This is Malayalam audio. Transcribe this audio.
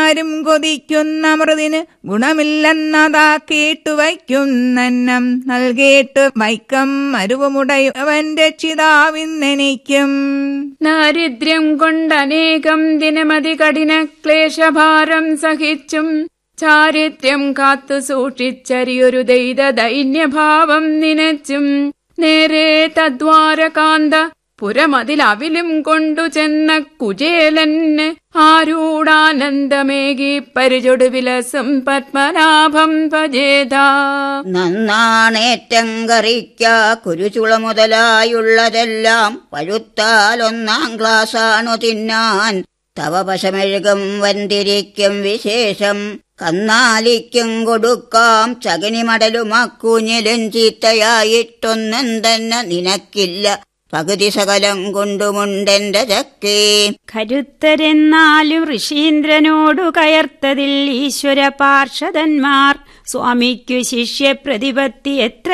ആരും കൊതിക്കുന്ന മൃതിന് ഗുണമില്ലെന്നതാ കേട്ടുവയ്ക്കുന്നന്നം നൽകേട്ട് വൈക്കം മരുവുമുടയവൻ രക്ഷിതാവിന്നെനിക്കും ദാരിദ്ര്യം കൊണ്ടനേകം ദിനമതി കഠിന ക്ലേശഭാരം സഹിച്ചും ചാരിത്രം കാത്തു സൂക്ഷിച്ചരിയൊരു ദൈത ദൈന്യഭാവം നിനച്ചും നേരെ തദ്വാരകാന്ത പുരമതിലവിലും കൊണ്ടു ചെന്ന കുചേലന് ആരൂടാനന്ദമേകി പരിചൊടു വിലസം പത്മനാഭം ഭജേത നന്നാണേറ്റം കറിക്ക കുരുചുള മുതലായുള്ളതെല്ലാം പഴുത്താൽ ഒന്നാം ക്ലാസ്സാണു തിന്നാൻ തവ പശമെഴുകും വന്തിരിക്കും വിശേഷം കന്നാലിക്കും കൊടുക്കാം ചകിനിമടലുമക്കുഞ്ഞിലും ചീത്തയായിട്ടൊന്നും തന്നെ നിനക്കില്ല പകുതി സകലം കൊണ്ടുമുണ്ടെന്റെ ചക്കേ കരുത്തരെന്നാലും ഋഷീന്ദ്രനോടു കയർത്തതിൽ ഈശ്വര പാർഷദന്മാർ സ്വാമിക്കു ശിഷ്യപ്രതിപത്തി എത്ര